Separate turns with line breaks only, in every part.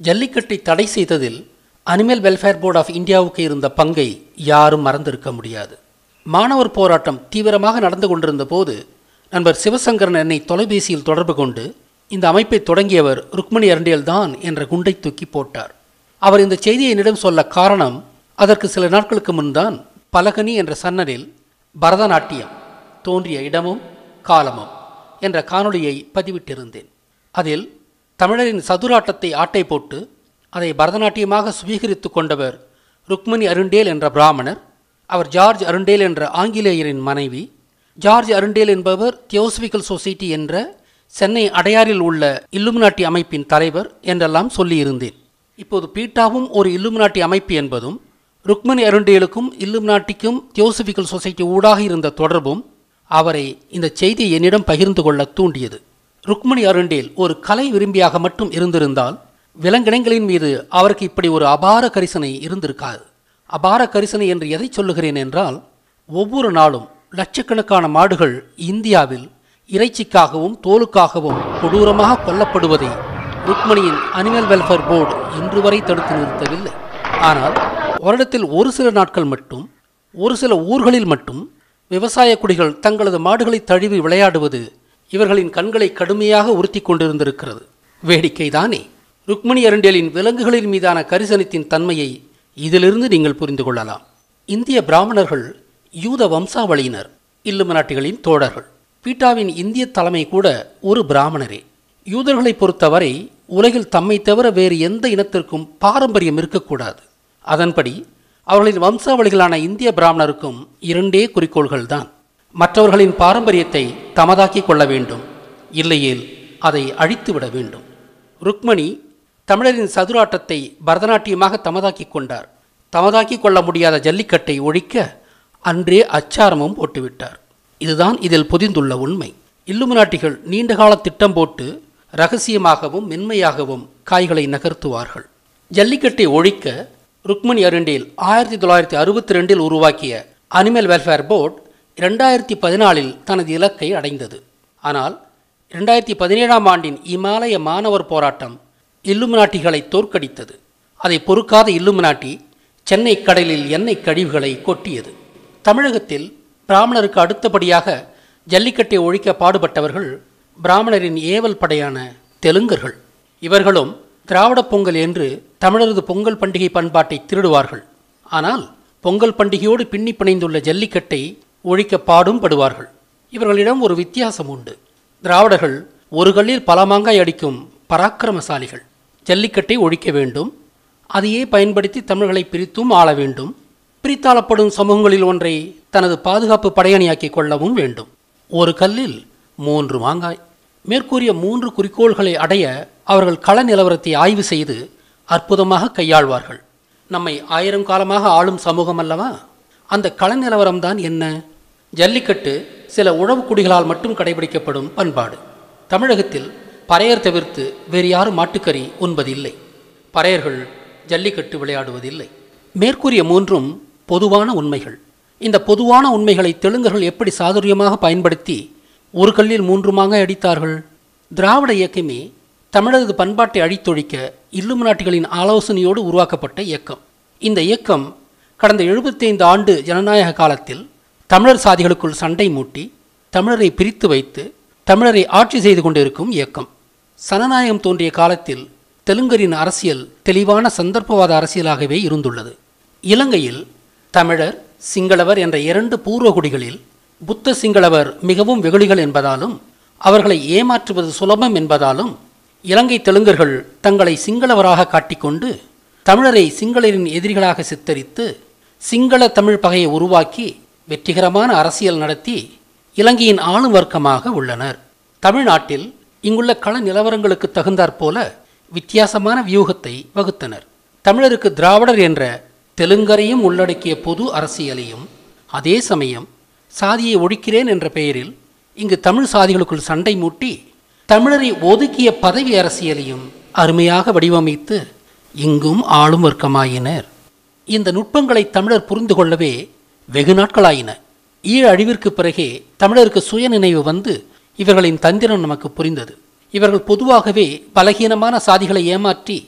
ஜல்லிக்கட்டை தடை செய்ததில் அனிமல் வெல்ஃபேர் போர்ட் ஆஃப் இந்தியாவுக்கு இருந்த பங்கை யாரும் மறந்திருக்க முடியாது மாணவர் போராட்டம் தீவிரமாக நடந்து கொண்டிருந்த போது நண்பர் சிவசங்கரன் என்னை தொலைபேசியில் தொடர்பு கொண்டு இந்த அமைப்பை தொடங்கியவர் ருக்மணி அரண்டியல் தான் என்ற குண்டை தூக்கி போட்டார் அவர் இந்த செய்தியை என்னிடம் சொல்ல காரணம் அதற்கு சில நாட்களுக்கு முன்தான் பலகனி என்ற சன்னலில் பரதநாட்டியம் தோன்றிய இடமும் காலமும் என்ற காணொளியை பதிவிட்டிருந்தேன் அதில் தமிழரின் சதுராட்டத்தை ஆட்டை போட்டு அதை பரதநாட்டியமாக சுவீகரித்து கொண்டவர் ருக்மணி அருண்டேல் என்ற பிராமணர் அவர் ஜார்ஜ் அருண்டேல் என்ற ஆங்கிலேயரின் மனைவி ஜார்ஜ் அருண்டேல் என்பவர் தியோசபிக்கல் சொசைட்டி என்ற சென்னை அடையாறில் உள்ள இல்லுமினாட்டி அமைப்பின் தலைவர் என்றெல்லாம் சொல்லியிருந்தேன் இப்போது பீட்டாவும் ஒரு இல்லுமினாட்டி அமைப்பு என்பதும் ருக்மணி அருண்டேலுக்கும் இல்லுமினாட்டிக்கும் தியோசபிக்கல் சொசைட்டி ஊடாக இருந்த தொடர்பும் அவரை இந்த செய்தியை என்னிடம் பகிர்ந்து கொள்ள தூண்டியது ருக்மணி அருண்டேல் ஒரு கலை விரும்பியாக மட்டும் இருந்திருந்தால் விலங்கினங்களின் மீது அவருக்கு இப்படி ஒரு அபார கரிசனை இருந்திருக்காது அபார கரிசனை என்று எதை சொல்லுகிறேன் என்றால் ஒவ்வொரு நாளும் லட்சக்கணக்கான மாடுகள் இந்தியாவில் இறைச்சிக்காகவும் தோலுக்காகவும் கொடூரமாக கொல்லப்படுவதை ருக்மணியின் அனிமல் வெல்ஃபேர் போர்டு இன்று வரை தடுத்து நிறுத்தவில்லை ஆனால் வருடத்தில் ஒரு சில நாட்கள் மட்டும் ஒரு சில ஊர்களில் மட்டும் விவசாய குடிகள் தங்களது மாடுகளை தழுவி விளையாடுவது இவர்களின் கண்களை கடுமையாக உறுத்தி கொண்டிருந்திருக்கிறது வேடிக்கைதானே ருக்மணி அரண்டேலின் விலங்குகளின் மீதான கரிசனத்தின் தன்மையை இதிலிருந்து நீங்கள் புரிந்து கொள்ளலாம் இந்திய பிராமணர்கள் யூத வம்சாவளியினர் இல்லுமநாட்டிகளின் தோழர்கள் பீட்டாவின் இந்திய தலைமை கூட ஒரு பிராமணரே யூதர்களை பொறுத்தவரை உலகில் தம்மை தவிர வேறு எந்த இனத்திற்கும் பாரம்பரியம் இருக்கக்கூடாது அதன்படி அவர்களின் வம்சாவளிகளான இந்திய பிராமணருக்கும் இரண்டே குறிக்கோள்கள்தான் மற்றவர்களின் பாரம்பரியத்தை தமதாக்கிக் கொள்ள வேண்டும் இல்லையேல் அதை அழித்துவிட வேண்டும் ருக்மணி தமிழரின் சதுராட்டத்தை பரதநாட்டியமாக தமதாக்கிக் கொண்டார் தமதாக்கிக் கொள்ள முடியாத ஜல்லிக்கட்டை ஒழிக்க அன்றே அச்சாரமும் போட்டுவிட்டார் இதுதான் இதில் பொதிந்துள்ள உண்மை இல்லுமினாட்டிகள் நீண்டகால திட்டம் போட்டு ரகசியமாகவும் மென்மையாகவும் காய்களை நகர்த்துவார்கள் ஜல்லிக்கட்டை ஒழிக்க ருக்மணி அருண்டேல் ஆயிரத்தி தொள்ளாயிரத்தி அறுபத்தி ரெண்டில் உருவாக்கிய அனிமல் வெல்ஃபேர் போர்டு இரண்டாயிரத்தி பதினாலில் தனது இலக்கை அடைந்தது ஆனால் இரண்டாயிரத்தி பதினேழாம் ஆண்டின் இமாலய மாணவர் போராட்டம் இல்லுமினாட்டிகளை தோற்கடித்தது அதை பொறுக்காத இல்லுமினாட்டி சென்னை கடலில் எண்ணெய் கழிவுகளை கொட்டியது தமிழகத்தில் பிராமணருக்கு அடுத்தபடியாக ஜல்லிக்கட்டை ஒழிக்க பாடுபட்டவர்கள் பிராமணரின் ஏவல் படையான தெலுங்கர்கள் இவர்களும் திராவிட பொங்கல் என்று தமிழரது பொங்கல் பண்டிகை பண்பாட்டை திருடுவார்கள் ஆனால் பொங்கல் பண்டிகையோடு பின்னி பிணைந்துள்ள ஜல்லிக்கட்டை ஒழிக்க பாடும் படுவார்கள் இவர்களிடம் ஒரு வித்தியாசம் உண்டு திராவிடர்கள் ஒரு கல்லில் பல மாங்காய் அடிக்கும் பராக்கிரமசாலிகள் ஜல்லிக்கட்டை ஒழிக்க வேண்டும் அதையே பயன்படுத்தி தமிழர்களை பிரித்தும் ஆள வேண்டும் பிரித்தாளப்படும் சமூகங்களில் ஒன்றை தனது பாதுகாப்பு படையணியாக்கி கொள்ளவும் வேண்டும் ஒரு கல்லில் மூன்று மாங்காய் மேற்கூறிய மூன்று குறிக்கோள்களை அடைய அவர்கள் கள நிலவரத்தை ஆய்வு செய்து அற்புதமாக கையாள்வார்கள் நம்மை ஆயிரம் காலமாக ஆளும் சமூகம் அல்லவா அந்த கள நிலவரம்தான் என்ன ஜல்லிக்கட்டு சில உழவு குடிகளால் மட்டும் கடைபிடிக்கப்படும் பண்பாடு தமிழகத்தில் பறையர் தவிர்த்து வேறு யாரும் மாட்டுக்கறி உண்பதில்லை பறையர்கள் ஜல்லிக்கட்டு விளையாடுவதில்லை மேற்கூறிய மூன்றும் பொதுவான உண்மைகள் இந்த பொதுவான உண்மைகளை தெலுங்கர்கள் எப்படி சாதுரியமாக பயன்படுத்தி ஒரு கல்லில் மூன்று மாங்காய் அடித்தார்கள் திராவிட இயக்கமே தமிழரது பண்பாட்டை அழித்தொழிக்க இல்லுமினாட்டிகளின் ஆலோசனையோடு உருவாக்கப்பட்ட இயக்கம் இந்த இயக்கம் கடந்த எழுபத்தைந்து ஆண்டு ஜனநாயக காலத்தில் தமிழர் சாதிகளுக்குள் சண்டை மூட்டி தமிழரை பிரித்து வைத்து தமிழரை ஆட்சி செய்து கொண்டிருக்கும் இயக்கம் சனநாயகம் தோன்றிய காலத்தில் தெலுங்கரின் அரசியல் தெளிவான சந்தர்ப்பவாத அரசியலாகவே இருந்துள்ளது இலங்கையில் தமிழர் சிங்களவர் என்ற இரண்டு பூர்வகுடிகளில் புத்த சிங்களவர் மிகவும் வெகுளிகள் என்பதாலும் அவர்களை ஏமாற்றுவது சுலபம் என்பதாலும் இலங்கை தெலுங்கர்கள் தங்களை சிங்களவராக காட்டிக்கொண்டு தமிழரை சிங்களரின் எதிரிகளாக சித்தரித்து சிங்கள தமிழ் பகையை உருவாக்கி வெற்றிகரமான அரசியல் நடத்தி இலங்கையின் ஆளும் வர்க்கமாக உள்ளனர் தமிழ்நாட்டில் இங்குள்ள கள நிலவரங்களுக்கு தகுந்தாற்போல வித்தியாசமான வியூகத்தை வகுத்தனர் தமிழருக்கு திராவிடர் என்ற தெலுங்கரையும் உள்ளடக்கிய பொது அரசியலையும் அதே சமயம் சாதியை ஒழிக்கிறேன் என்ற பெயரில் இங்கு தமிழ் சாதிகளுக்குள் சண்டை மூட்டி தமிழரை ஒதுக்கிய பதவி அரசியலையும் அருமையாக வடிவமைத்து இங்கும் ஆளும் வர்க்கமாயினர் இந்த நுட்பங்களை தமிழர் புரிந்து கொள்ளவே வெகு நாட்களாயின ஈழ அழிவிற்கு பிறகே தமிழருக்கு சுயநினைவு வந்து இவர்களின் தந்திரம் நமக்கு புரிந்தது இவர்கள் பொதுவாகவே பலகீனமான சாதிகளை ஏமாற்றி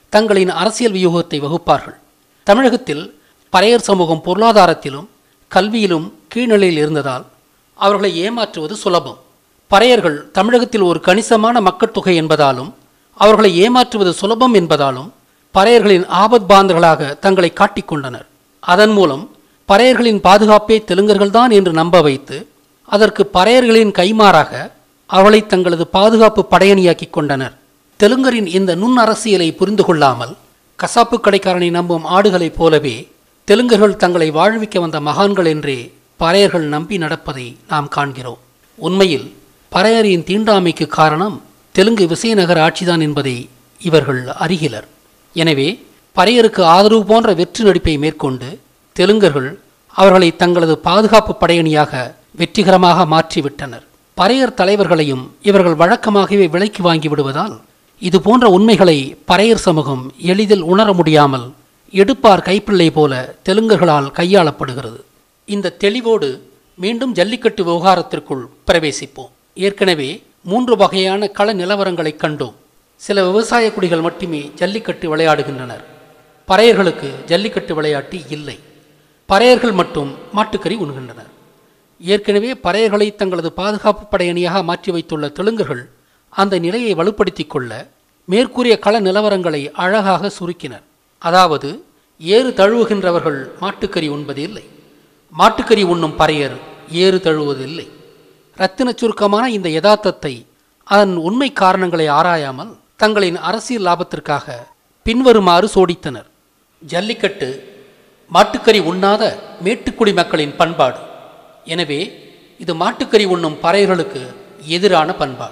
தங்களின் அரசியல் வியூகத்தை வகுப்பார்கள் தமிழகத்தில் பறையர் சமூகம் பொருளாதாரத்திலும் கல்வியிலும் கீழ்நிலையில் இருந்ததால் அவர்களை ஏமாற்றுவது சுலபம் பறையர்கள் தமிழகத்தில் ஒரு கணிசமான மக்கட்தொகை என்பதாலும் அவர்களை ஏமாற்றுவது சுலபம் என்பதாலும் பறையர்களின் ஆபத்பாந்தர்களாக தங்களை காட்டிக்கொண்டனர் அதன் மூலம் பறையர்களின் பாதுகாப்பே தெலுங்கர்கள்தான் என்று நம்ப வைத்து அதற்கு பறையர்களின் கைமாறாக அவளை தங்களது பாதுகாப்பு படையணியாக்கிக் கொண்டனர் தெலுங்கரின் இந்த நுண் அரசியலை புரிந்து கொள்ளாமல் கசாப்பு கடைக்காரனை நம்பும் ஆடுகளைப் போலவே தெலுங்கர்கள் தங்களை வாழ்விக்க வந்த மகான்கள் என்றே பறையர்கள் நம்பி நடப்பதை நாம் காண்கிறோம் உண்மையில் பறையரின் தீண்டாமைக்கு காரணம் தெலுங்கு விசயநகர ஆட்சிதான் என்பதை இவர்கள் அறிகிலர் எனவே பறையருக்கு ஆதரவு போன்ற வெற்று நடிப்பை மேற்கொண்டு தெலுங்கர்கள் அவர்களை தங்களது பாதுகாப்பு படையணியாக வெற்றிகரமாக மாற்றிவிட்டனர் பறையர் தலைவர்களையும் இவர்கள் வழக்கமாகவே விலைக்கு வாங்கி விடுவதால் இது போன்ற உண்மைகளை பறையர் சமூகம் எளிதில் உணர முடியாமல் எடுப்பார் கைப்பிள்ளை போல தெலுங்கர்களால் கையாளப்படுகிறது இந்த தெளிவோடு மீண்டும் ஜல்லிக்கட்டு விவகாரத்திற்குள் பிரவேசிப்போம் ஏற்கனவே மூன்று வகையான கள நிலவரங்களை கண்டோம் சில விவசாய குடிகள் மட்டுமே ஜல்லிக்கட்டு விளையாடுகின்றனர் பறையர்களுக்கு ஜல்லிக்கட்டு விளையாட்டு இல்லை பறையர்கள் மட்டும் மாட்டுக்கறி உண்கின்றனர் ஏற்கனவே பறையர்களை தங்களது பாதுகாப்பு படையணியாக மாற்றி வைத்துள்ள தெலுங்கர்கள் அந்த நிலையை வலுப்படுத்திக் கொள்ள மேற்கூறிய கள நிலவரங்களை அழகாக சுருக்கினர் அதாவது ஏறு தழுவுகின்றவர்கள் மாட்டுக்கறி உண்பது இல்லை மாட்டுக்கறி உண்ணும் பறையர் ஏறு தழுவுவதில்லை ரத்தின சுருக்கமான இந்த யதார்த்தத்தை அதன் உண்மை காரணங்களை ஆராயாமல் தங்களின் அரசியல் லாபத்திற்காக பின்வருமாறு சோடித்தனர் ஜல்லிக்கட்டு மாட்டுக்கறி உண்ணாத மேட்டுக்குடி மக்களின் பண்பாடு எனவே இது மாட்டுக்கறி உண்ணும் பறையர்களுக்கு எதிரான பண்பாடு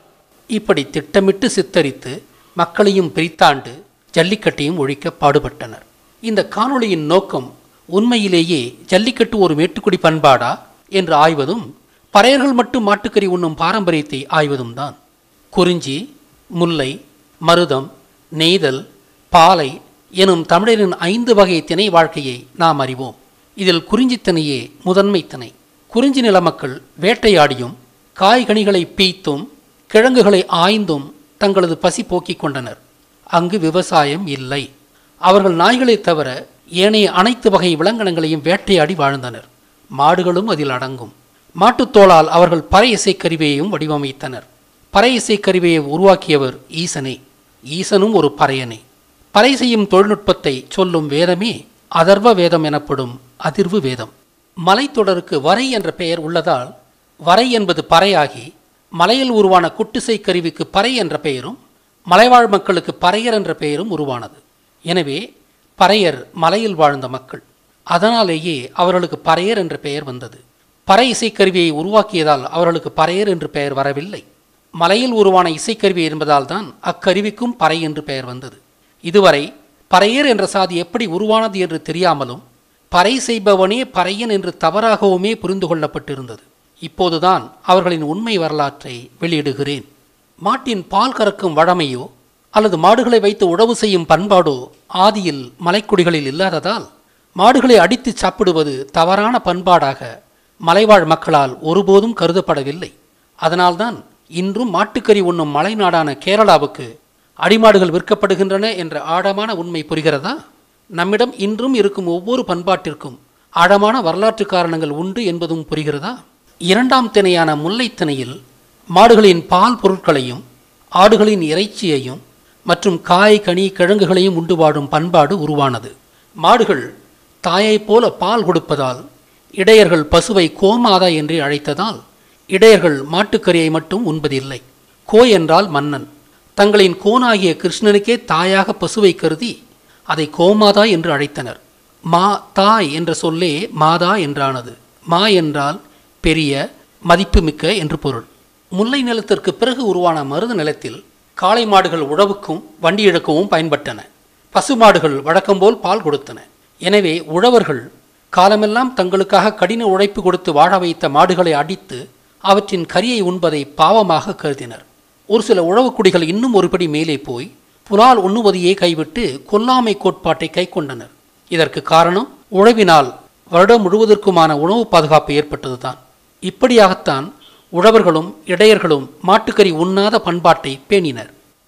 இப்படி திட்டமிட்டு சித்தரித்து மக்களையும் பிரித்தாண்டு ஜல்லிக்கட்டையும் ஒழிக்க பாடுபட்டனர் இந்த காணொளியின் நோக்கம் உண்மையிலேயே ஜல்லிக்கட்டு ஒரு மேட்டுக்குடி பண்பாடா என்று ஆய்வதும் பறையர்கள் மட்டும் மாட்டுக்கறி உண்ணும் பாரம்பரியத்தை ஆய்வதும் தான் குறிஞ்சி முல்லை மருதம் நெய்தல் பாலை எனும் தமிழரின் ஐந்து வகை திணை வாழ்க்கையை நாம் அறிவோம் இதில் குறிஞ்சி திணையே முதன்மை திணை குறிஞ்சி நில மக்கள் வேட்டையாடியும் காய்கனிகளை பீய்த்தும் கிழங்குகளை ஆய்ந்தும் தங்களது பசி போக்கிக் கொண்டனர் அங்கு விவசாயம் இல்லை அவர்கள் நாய்களைத் தவிர ஏனைய அனைத்து வகை விலங்கினங்களையும் வேட்டையாடி வாழ்ந்தனர் மாடுகளும் அதில் அடங்கும் மாட்டுத்தோளால் அவர்கள் பறை இசைக்கருவியையும் வடிவமைத்தனர் பறை இசைக்கருவியை உருவாக்கியவர் ஈசனே ஈசனும் ஒரு பறையனே பறை செய்யும் தொழில்நுட்பத்தை சொல்லும் வேதமே அதர்வ வேதம் எனப்படும் அதிர்வு வேதம் மலைத்தொடருக்கு வரை என்ற பெயர் உள்ளதால் வரை என்பது பறையாகி மலையில் உருவான குட்டிசை கருவிக்கு பறை என்ற பெயரும் மலைவாழ் மக்களுக்கு பறையர் என்ற பெயரும் உருவானது எனவே பறையர் மலையில் வாழ்ந்த மக்கள் அதனாலேயே அவர்களுக்கு பறையர் என்ற பெயர் வந்தது பறை இசைக்கருவியை உருவாக்கியதால் அவர்களுக்கு பறையர் என்று பெயர் வரவில்லை மலையில் உருவான இசைக்கருவி என்பதால் தான் அக்கருவிக்கும் பறை என்று பெயர் வந்தது இதுவரை பறையர் என்ற சாதி எப்படி உருவானது என்று தெரியாமலும் பறை செய்பவனே பறையன் என்று தவறாகவுமே புரிந்து கொள்ளப்பட்டிருந்தது இப்போதுதான் அவர்களின் உண்மை வரலாற்றை வெளியிடுகிறேன் மாட்டின் பால் கறக்கும் வழமையோ அல்லது மாடுகளை வைத்து உழவு செய்யும் பண்பாடோ ஆதியில் மலைக்குடிகளில் இல்லாததால் மாடுகளை அடித்து சாப்பிடுவது தவறான பண்பாடாக மலைவாழ் மக்களால் ஒருபோதும் கருதப்படவில்லை அதனால்தான் இன்றும் மாட்டுக்கறி உண்ணும் மலைநாடான கேரளாவுக்கு அடிமாடுகள் விற்கப்படுகின்றன என்ற ஆழமான உண்மை புரிகிறதா நம்மிடம் இன்றும் இருக்கும் ஒவ்வொரு பண்பாட்டிற்கும் ஆழமான வரலாற்று காரணங்கள் உண்டு என்பதும் புரிகிறதா இரண்டாம் திணையான முல்லைத் திணையில் மாடுகளின் பால் பொருட்களையும் ஆடுகளின் இறைச்சியையும் மற்றும் காய் கனி கிழங்குகளையும் உண்டு வாடும் பண்பாடு உருவானது மாடுகள் தாயைப் போல பால் கொடுப்பதால் இடையர்கள் பசுவை கோமாதா என்றே அழைத்ததால் இடையர்கள் மாட்டுக்கறியை மட்டும் உண்பதில்லை கோ என்றால் மன்னன் தங்களின் கோனாகிய கிருஷ்ணனுக்கே தாயாக பசுவை கருதி அதை கோமாதா என்று அழைத்தனர் மா தாய் என்ற சொல்லே மாதா என்றானது மா என்றால் பெரிய மதிப்புமிக்க என்று பொருள் முல்லை நிலத்திற்கு பிறகு உருவான மருத நிலத்தில் காளை மாடுகள் உழவுக்கும் வண்டி இழக்கவும் பயன்பட்டன பசுமாடுகள் வழக்கம்போல் பால் கொடுத்தன எனவே உழவர்கள் காலமெல்லாம் தங்களுக்காக கடின உழைப்பு கொடுத்து வாழ வைத்த மாடுகளை அடித்து அவற்றின் கரியை உண்பதை பாவமாக கருதினர் ஒரு சில உழவுக்குடிகள் இன்னும் ஒருபடி மேலே போய் புலால் உண்ணுவதையே கைவிட்டு கொல்லாமை கோட்பாட்டை கைக்கொண்டனர் இதற்கு காரணம் உழவினால் வருடம் முழுவதற்குமான உணவு பாதுகாப்பு ஏற்பட்டதுதான் இப்படியாகத்தான் உழவர்களும் இடையர்களும் மாட்டுக்கறி உண்ணாத பண்பாட்டை பேணினர்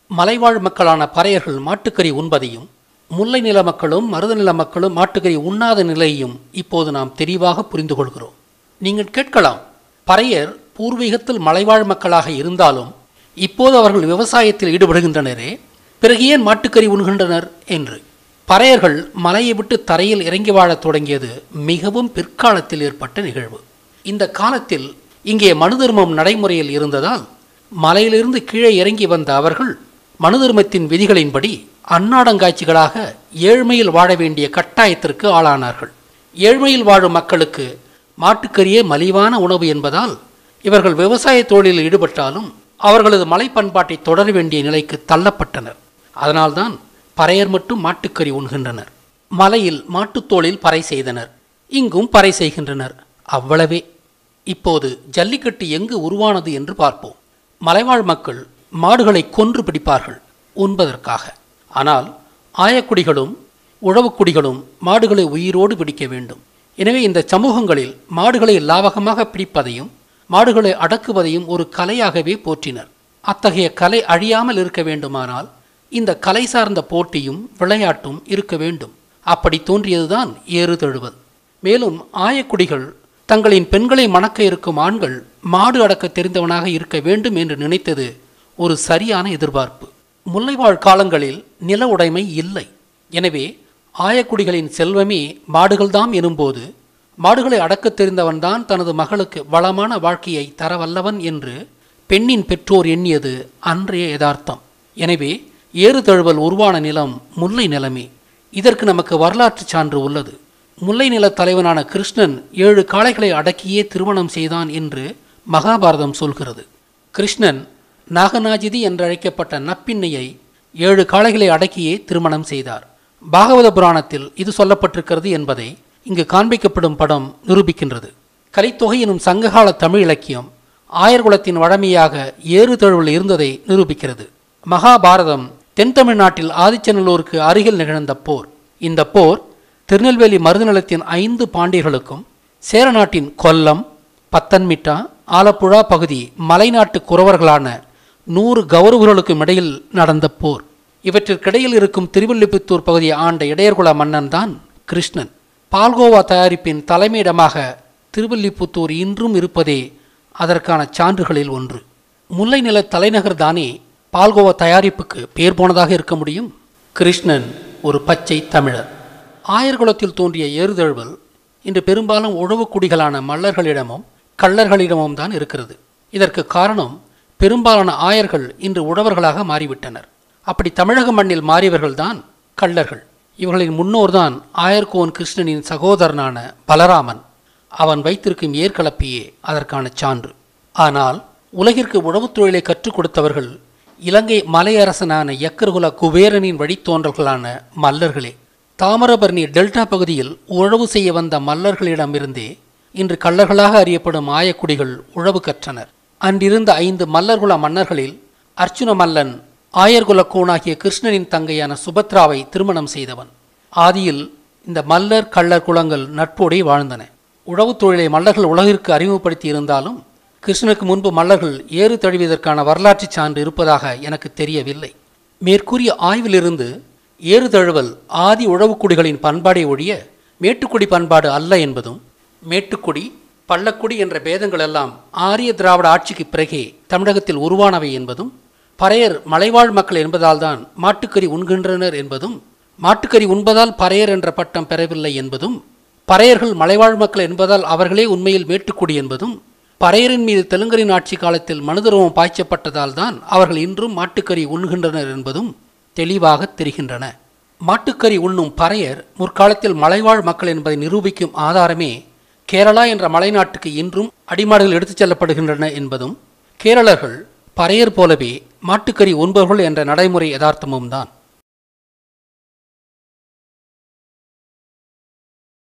மலைவாழ் மக்களான பறையர்கள் மாட்டுக்கறி உண்பதையும் முல்லை நில மக்களும் மருத நில மக்களும் மாட்டுக்கறி உண்ணாத நிலையையும் இப்போது நாம் தெளிவாக புரிந்து கொள்கிறோம் நீங்கள் கேட்கலாம் பறையர் பூர்வீகத்தில் மலைவாழ் மக்களாக இருந்தாலும் இப்போது அவர்கள் விவசாயத்தில் ஈடுபடுகின்றனரே பிறகு ஏன் மாட்டுக்கறி உண்கின்றனர் என்று பறையர்கள் மலையை விட்டு தரையில் இறங்கி வாழத் தொடங்கியது மிகவும் பிற்காலத்தில் ஏற்பட்ட நிகழ்வு இந்த காலத்தில் இங்கே மனு தர்மம் நடைமுறையில் இருந்ததால் மலையிலிருந்து கீழே இறங்கி வந்த அவர்கள் மனு தர்மத்தின் விதிகளின்படி அன்னாடங்காட்சிகளாக ஏழ்மையில் வாழ வேண்டிய கட்டாயத்திற்கு ஆளானார்கள் ஏழ்மையில் வாழும் மக்களுக்கு மாட்டுக்கறியே மலிவான உணவு என்பதால் இவர்கள் விவசாய தொழிலில் ஈடுபட்டாலும் அவர்களது மலை பண்பாட்டை தொடர வேண்டிய நிலைக்கு தள்ளப்பட்டனர் அதனால்தான் பறையர் மட்டும் மாட்டுக்கறி உண்கின்றனர் மலையில் மாட்டுத்தோளில் பறை செய்தனர் இங்கும் பறை செய்கின்றனர் அவ்வளவே இப்போது ஜல்லிக்கட்டு எங்கு உருவானது என்று பார்ப்போம் மலைவாழ் மக்கள் மாடுகளை கொன்று பிடிப்பார்கள் உண்பதற்காக ஆனால் ஆயக்குடிகளும் உழவுக்குடிகளும் மாடுகளை உயிரோடு பிடிக்க வேண்டும் எனவே இந்த சமூகங்களில் மாடுகளை லாவகமாக பிடிப்பதையும் மாடுகளை அடக்குவதையும் ஒரு கலையாகவே போற்றினர் அத்தகைய கலை அழியாமல் இருக்க வேண்டுமானால் இந்த கலை சார்ந்த போட்டியும் விளையாட்டும் இருக்க வேண்டும் அப்படி தோன்றியதுதான் ஏறு தழுவல் மேலும் ஆயக்குடிகள் தங்களின் பெண்களை மணக்க இருக்கும் ஆண்கள் மாடு அடக்க தெரிந்தவனாக இருக்க வேண்டும் என்று நினைத்தது ஒரு சரியான எதிர்பார்ப்பு முல்லைவாழ் காலங்களில் நில உடைமை இல்லை எனவே ஆயக்குடிகளின் செல்வமே மாடுகள்தாம் எனும்போது மாடுகளை அடக்கத் தெரிந்தவன்தான் தனது மகளுக்கு வளமான வாழ்க்கையை தர வல்லவன் என்று பெண்ணின் பெற்றோர் எண்ணியது அன்றைய யதார்த்தம் எனவே ஏறு தழுவல் உருவான நிலம் முல்லை நிலமே இதற்கு நமக்கு வரலாற்று சான்று உள்ளது முல்லை நில தலைவனான கிருஷ்ணன் ஏழு காளைகளை அடக்கியே திருமணம் செய்தான் என்று மகாபாரதம் சொல்கிறது கிருஷ்ணன் நாகநாஜிதி என்றழைக்கப்பட்ட நப்பின்னையை ஏழு காளைகளை அடக்கியே திருமணம் செய்தார் பாகவத புராணத்தில் இது சொல்லப்பட்டிருக்கிறது என்பதை இங்கு காண்பிக்கப்படும் படம் நிரூபிக்கின்றது கலித்தொகை எனும் சங்ககால தமிழ் இலக்கியம் ஆயர்குலத்தின் வழமையாக ஏறு தழுவல் இருந்ததை நிரூபிக்கிறது மகாபாரதம் தென் தமிழ்நாட்டில் ஆதிச்சநல்லூருக்கு அருகில் நிகழ்ந்த போர் இந்த போர் திருநெல்வேலி மருதநிலத்தின் ஐந்து பாண்டியர்களுக்கும் சேரநாட்டின் கொல்லம் பத்தன்மிட்டா ஆலப்புழா பகுதி மலைநாட்டு குறவர்களான நூறு கௌரவர்களுக்கும் இடையில் நடந்த போர் இவற்றிற்கிடையில் இருக்கும் திருவில்லிபுத்தூர் பகுதியை ஆண்ட இடையர்குல மன்னன் தான் கிருஷ்ணன் பால்கோவா தயாரிப்பின் தலைமையிடமாக திருவில்லிபுத்தூர் இன்றும் இருப்பதே அதற்கான சான்றுகளில் ஒன்று முல்லை நில தலைநகர் தானே பால்கோவா தயாரிப்புக்கு பேர் போனதாக இருக்க முடியும் கிருஷ்ணன் ஒரு பச்சை தமிழர் ஆயர்குலத்தில் தோன்றிய ஏறுதழுவல் இன்று பெரும்பாலும் உழவுக்குடிகளான மல்லர்களிடமும் கள்ளர்களிடமும் தான் இருக்கிறது இதற்கு காரணம் பெரும்பாலான ஆயர்கள் இன்று உழவர்களாக மாறிவிட்டனர் அப்படி தமிழக மண்ணில் மாறியவர்கள்தான் கள்ளர்கள் இவர்களின் முன்னோர்தான் ஆயர்கோன் கிருஷ்ணனின் சகோதரனான பலராமன் அவன் வைத்திருக்கும் ஏற்கலப்பியே அதற்கான சான்று ஆனால் உலகிற்கு உழவுத் தொழிலை கற்றுக் கொடுத்தவர்கள் இலங்கை மலையரசனான யக்கர்குல குபேரனின் வழித்தோன்றல்களான மல்லர்களே தாமிரபரணி டெல்டா பகுதியில் உழவு செய்ய வந்த மல்லர்களிடமிருந்தே இன்று கள்ளர்களாக அறியப்படும் ஆயக்குடிகள் உழவு கற்றனர் அன்றிருந்த ஐந்து மல்லர்குல மன்னர்களில் அர்ச்சுன மல்லன் ஆயர்குல கோனாகிய கிருஷ்ணனின் தங்கையான சுபத்ராவை திருமணம் செய்தவன் ஆதியில் இந்த மல்லர் கள்ளர் குலங்கள் நட்போடே வாழ்ந்தன உழவுத் தொழிலை மல்லர்கள் உலகிற்கு அறிமுகப்படுத்தி இருந்தாலும் கிருஷ்ணனுக்கு முன்பு மல்லர்கள் ஏறு தழுவியதற்கான வரலாற்றுச் சான்று இருப்பதாக எனக்கு தெரியவில்லை மேற்கூறிய ஆய்விலிருந்து ஏறு தழுவல் ஆதி உழவுக்குடிகளின் பண்பாடை ஒழிய மேட்டுக்குடி பண்பாடு அல்ல என்பதும் மேட்டுக்குடி பள்ளக்குடி என்ற பேதங்கள் எல்லாம் ஆரிய திராவிட ஆட்சிக்கு பிறகே தமிழகத்தில் உருவானவை என்பதும் பறையர் மலைவாழ் மக்கள் என்பதால்தான் மாட்டுக்கறி உண்கின்றனர் என்பதும் மாட்டுக்கறி உண்பதால் பறையர் என்ற பட்டம் பெறவில்லை என்பதும் பறையர்கள் மலைவாழ் மக்கள் என்பதால் அவர்களே உண்மையில் மேட்டுக்குடி என்பதும் பறையரின் மீது தெலுங்கரின் ஆட்சி காலத்தில் மனுதர்வம் பாய்ச்சப்பட்டதால் தான் அவர்கள் இன்றும் மாட்டுக்கறி உண்கின்றனர் என்பதும் தெளிவாக தெரிகின்றன மாட்டுக்கறி உண்ணும் பறையர் முற்காலத்தில் மலைவாழ் மக்கள் என்பதை நிரூபிக்கும் ஆதாரமே கேரளா என்ற மலைநாட்டுக்கு இன்றும் அடிமாடுகள் எடுத்துச் செல்லப்படுகின்றன என்பதும் கேரளர்கள் பறையர் போலவே மாட்டுக்கறி உண்பவர்கள் என்ற நடைமுறை யதார்த்தமும் தான்